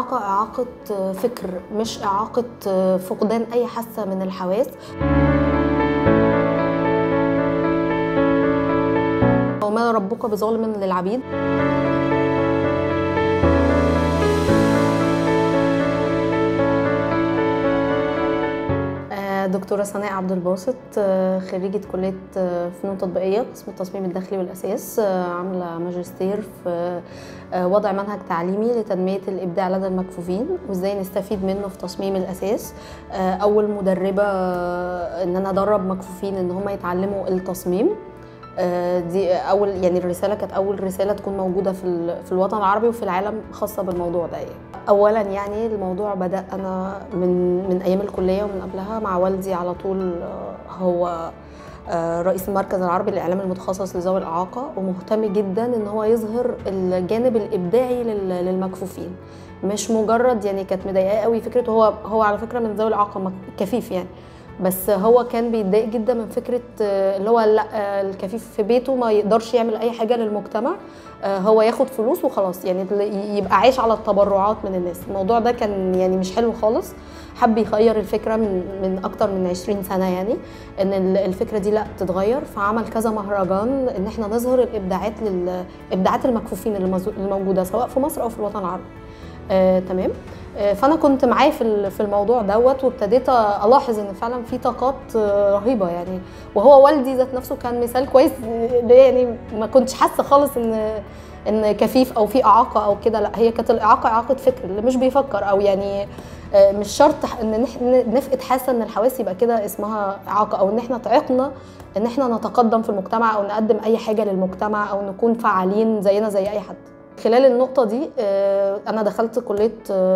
الاعاقه اعاقه فكر مش اعاقه فقدان اي حاسه من الحواس وما ربك بظالم للعبيد دكتورة سناء عبد الباسط خريجة كلية فنون تطبيقية قسم التصميم الداخلي والأساس عاملة ماجستير في وضع منهج تعليمي لتنمية الإبداع لدى المكفوفين وإزاي نستفيد منه في تصميم الأساس أول مدربة إن أنا أدرب مكفوفين إن هم يتعلموا التصميم دي اول يعني الرساله كانت اول رساله تكون موجوده في في الوطن العربي وفي العالم خاصه بالموضوع ده يعني. اولا يعني الموضوع بدا انا من من ايام الكليه ومن قبلها مع والدي على طول هو رئيس المركز العربي للاعلام المتخصص لذوي الاعاقه ومهتم جدا ان هو يظهر الجانب الابداعي للمكفوفين مش مجرد يعني كانت مضايقاه قوي فكره هو هو على فكره من ذوي الاعاقه كفيف يعني بس هو كان بيتضايق جدا من فكره اللي هو لا الكفيف في بيته ما يقدرش يعمل اي حاجه للمجتمع هو ياخد فلوس وخلاص يعني يبقى عايش على التبرعات من الناس الموضوع ده كان يعني مش حلو خالص حب يغير الفكره من من اكتر من 20 سنه يعني ان الفكره دي لا تتغير فعمل كذا مهرجان ان احنا نظهر الابداعات للابداعات المكفوفين اللي موجوده سواء في مصر او في الوطن العربي آه، تمام آه، فانا كنت معاه في في الموضوع دوت وابتديت الاحظ ان فعلا في طاقات آه، رهيبه يعني وهو والدي ذات نفسه كان مثال كويس يعني ما كنتش حاسه خالص ان ان كفيف او في اعاقه او كده لا هي كانت الاعاقه اعاقه فكر اللي مش بيفكر او يعني مش شرط ان نفقد حاسه ان الحواس يبقى كده اسمها اعاقه او ان احنا تعقنا ان احنا نتقدم في المجتمع او نقدم اي حاجه للمجتمع او نكون فعالين زينا زي اي حد خلال النقطه دي انا دخلت كليه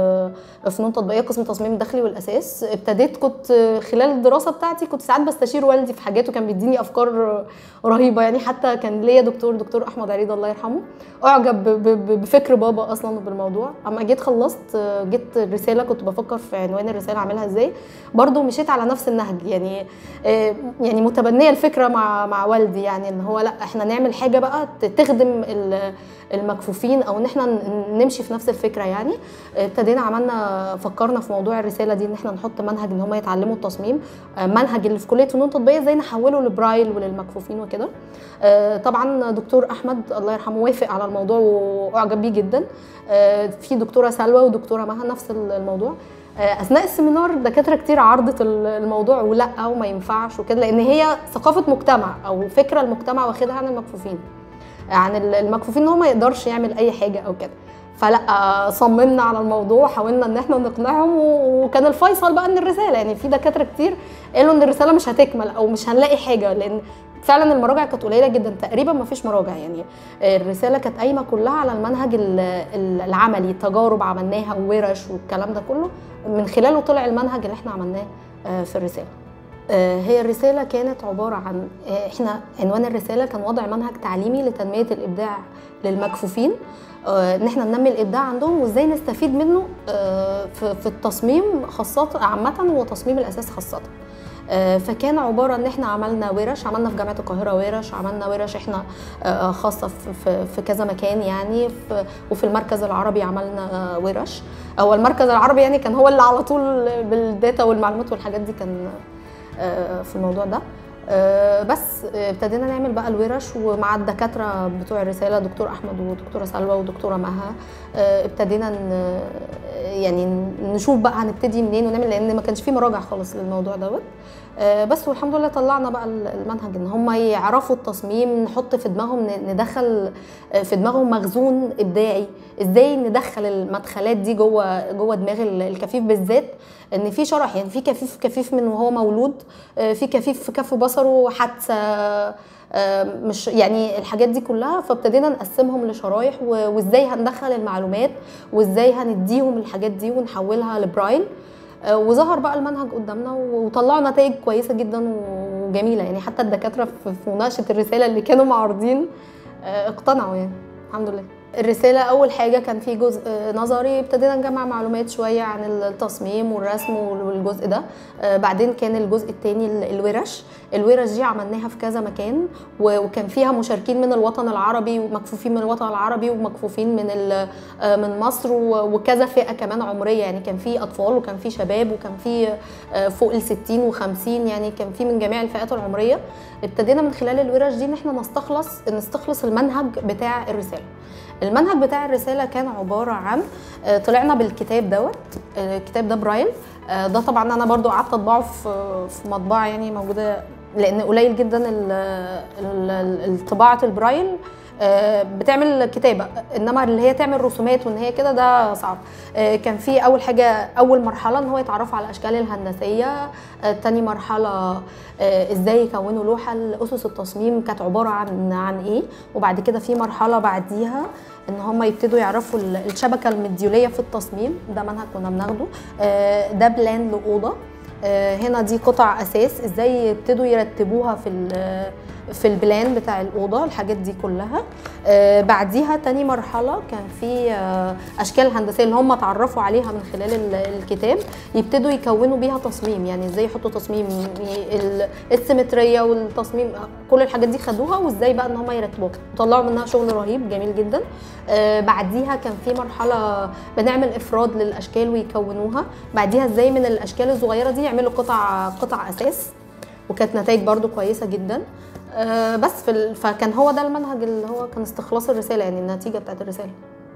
فنون تطبيقيه قسم التصميم الداخلي والاساس ابتديت كنت خلال الدراسه بتاعتي كنت ساعات بستشير والدي في حاجات وكان بيديني افكار رهيبه يعني حتى كان ليا دكتور دكتور احمد عريض الله يرحمه اعجب بفكر بابا اصلا وبالموضوع اما جيت خلصت جيت رساله كنت بفكر في عنوان الرساله اعملها ازاي برضو مشيت على نفس النهج يعني يعني متبنيه الفكره مع مع والدي يعني ان هو لا احنا نعمل حاجه بقى تخدم المكفوفين او ان احنا نمشي في نفس الفكره يعني ابتدينا عملنا فكرنا في موضوع الرساله دي ان احنا نحط منهج ان هم يتعلموا التصميم منهج اللي في كليه فنون تطبيقيه ازاي نحوله لبرايل وللمكفوفين وكده طبعا دكتور احمد الله يرحمه وافق على الموضوع واعجب بيه جدا في دكتوره سلوى ودكتوره مها نفس الموضوع اثناء السيمينار دكاتره كتير عرضت الموضوع ولا وما ينفعش وكده لان هي ثقافه مجتمع او فكره المجتمع واخدها عن المكفوفين عن المكفوفين ان هو ما يقدرش يعمل اي حاجه او كده فلا صممنا على الموضوع حاولنا ان احنا نقنعهم وكان الفيصل بقى ان الرساله يعني في دكاتره كتير قالوا ان الرساله مش هتكمل او مش هنلاقي حاجه لان فعلا المراجع كانت قليله جدا تقريبا ما فيش مراجع يعني الرساله كانت قايمه كلها على المنهج العملي تجارب عملناها وورش والكلام ده كله من خلاله طلع المنهج اللي احنا عملناه في الرساله هي الرسالة كانت عبارة عن احنا عنوان الرسالة كان وضع منهج تعليمي لتنمية الإبداع للمكفوفين ان احنا ننمي الإبداع عندهم وازاي نستفيد منه في التصميم خاصة عامة وتصميم الأساس خاصة فكان عباره ان احنا عملنا ورش عملنا في جامعه القاهره ورش عملنا ورش احنا خاصه في, في كذا مكان يعني في وفي المركز العربي عملنا ورش هو المركز العربي يعني كان هو اللي على طول بالداتا والمعلومات والحاجات دي كان في الموضوع ده بس ابتدينا نعمل بقى الورش ومع الدكاتره بتوع الرساله دكتور احمد ودكتوره سلوى ودكتوره مها ابتدينا يعني نشوف بقى هنبتدي منين ونعمل لان ما كانش في مراجع خالص للموضوع دوت بس والحمد لله طلعنا بقى المنهج ان هم يعرفوا التصميم نحط في دماغهم ندخل في دماغهم مخزون ابداعي ازاي ندخل المدخلات دي جوه جوه دماغ الكفيف بالذات ان في شرح يعني في كفيف كفيف من وهو مولود في كفيف في كف بصره حادثه مش يعني الحاجات دي كلها فابتدينا نقسمهم لشرايح وازاي هندخل المعلومات وازاي هنديهم الحاجات دي ونحولها لبرايل وظهر بقى المنهج قدامنا وطلعوا نتائج كويسه جدا وجميله يعني حتى الدكاتره في مناقشه الرساله اللي كانوا معارضين اقتنعوا يعني الحمد لله الرسالة أول حاجة كان في جزء نظري ابتدينا نجمع معلومات شوية عن التصميم والرسم والجزء ده بعدين كان الجزء الثاني الورش الورش دي عملناها في كذا مكان و- وكان فيها مشاركين من الوطن العربي ومكفوفين من الوطن العربي ومكفوفين من ال- آه، من مصر و- وكذا فئه كمان عمريه يعني كان في اطفال وكان في شباب وكان في آه، فوق ال 60 و50 يعني كان في من جميع الفئات العمريه ابتدينا من خلال الورش دي ان احنا نستخلص نستخلص المنهج بتاع الرساله المنهج بتاع الرساله كان عباره عن آه، طلعنا بالكتاب دوت آه، الكتاب ده برايل آه، ده طبعا انا برضو قعدت اطبعه في في مطبعه يعني موجوده لان قليل جدا ال- ال- ال- الطباعه البرايل آه، بتعمل كتابه انما اللي هي تعمل رسومات وان هي كده ده صعب آه، كان في اول حاجه اول مرحله ان هو يتعرفوا على الاشكال الهندسيه آه، تاني مرحله آه، ازاي يكونوا لوحه اسس التصميم كانت عباره عن عن ايه وبعد كده في مرحله بعديها ان هم يبتدوا يعرفوا ال- الشبكه المديوليه في التصميم ده منهج كنا بناخده آه، ده بلان لاوضه آه، هنا دي قطع اساس ازاي يبتدوا يرتبوها في ال- في البلان بتاع الاوضه الحاجات دي كلها آه، بعديها تاني مرحله كان في آه، اشكال هندسيه اللي هم اتعرفوا عليها من خلال ال- الكتاب يبتدوا يكونوا بيها تصميم يعني ازاي يحطوا تصميم ي- ال- السيمتريه والتصميم كل الحاجات دي خدوها وازاي بقى ان هم يرتبوها طلعوا منها شغل رهيب جميل جدا آه، بعديها كان في مرحله بنعمل افراد للاشكال ويكونوها بعديها ازاي من الاشكال الصغيره دي يعملوا قطع قطع اساس وكانت نتائج برضو كويسه جدا آه، بس في ال... فكان هو ده المنهج اللي هو كان استخلاص الرساله يعني النتيجه بتاعت الرساله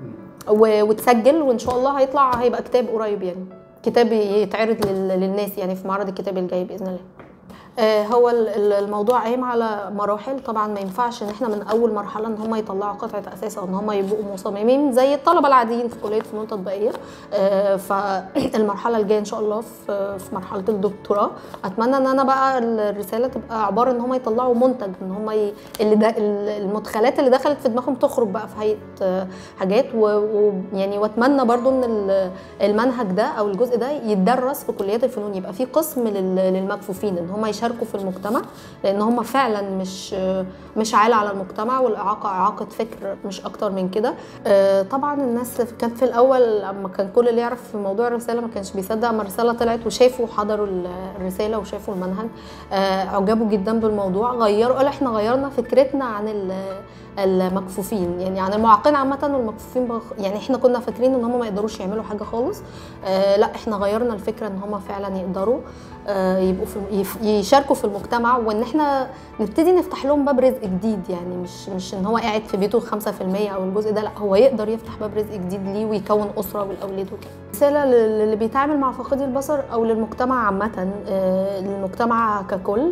و... وتسجل وان شاء الله هيطلع هيبقى كتاب قريب يعني كتاب يتعرض لل... للناس يعني في معرض الكتاب الجاي باذن الله آه، هو ال- ال- الموضوع قايم على مراحل طبعا ما ينفعش ان احنا من اول مرحله ان هم يطلعوا قطعه اساس او ان هم يبقوا مصممين زي الطلبه العاديين في كليه فنون تطبيقيه آه، فالمرحله الجايه ان شاء الله في في مرحله الدكتوراه اتمنى ان انا بقى الرساله تبقى عباره ان هم يطلعوا منتج ان هم ي... اللي ده المدخلات اللي دخلت في دماغهم تخرج بقى في هيئه آه، حاجات ويعني واتمنى برضو ان ال- المنهج ده او الجزء ده يتدرس في كليات الفنون يبقى في قسم لل- للمكفوفين ان هم يشاركوا في المجتمع لان هم فعلا مش مش عالة على المجتمع والاعاقه اعاقه فكر مش اكتر من كده آه، طبعا الناس كان في الاول لما كان كل اللي يعرف في موضوع الرساله ما كانش بيصدق اما الرساله طلعت وشافوا حضروا ال- الرساله وشافوا المنهج آه، اعجبوا جدا بالموضوع غيروا قالوا احنا غيرنا فكرتنا عن ال- المكفوفين يعني عن المعاقين عامه والمكفوفين بخ... يعني احنا كنا فاكرين ان هم ما يقدروش يعملوا حاجه خالص آه لا احنا غيرنا الفكره ان هم فعلا يقدروا آه يبقوا في يف- يشاركوا في المجتمع وان احنا نبتدي نفتح لهم باب رزق جديد يعني مش مش ان هو قاعد في بيته 5% او الجزء ده لا هو يقدر يفتح باب رزق جديد ليه ويكون اسره والاولاد وكده رساله لل- للي بيتعامل مع فاقدي البصر او للمجتمع عامه آه للمجتمع ككل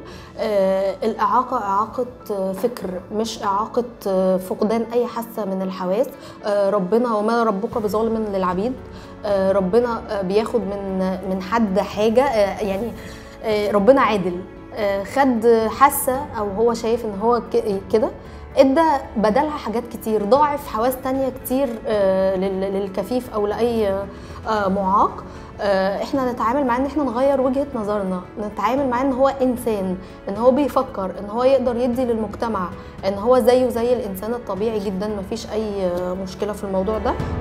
آه الاعاقه اعاقه آه، فكر مش اعاقه آه، فقدان اي حاسه من الحواس آه، ربنا وما ربك بظالم للعبيد آه، ربنا آه، بياخد من من حد حاجه آه، يعني آه، ربنا عادل آه، خد حاسه او هو شايف ان هو ك- كده ادى بدلها حاجات كتير ضاعف حواس تانية كتير آه، لل- للكفيف او لاي آه، معاق آه، احنا نتعامل معاه ان احنا نغير وجهه نظرنا نتعامل معاه ان هو انسان ان هو بيفكر ان هو يقدر يدي للمجتمع ان هو زيه زي الانسان الطبيعي جدا مفيش اي آه، مشكله في الموضوع ده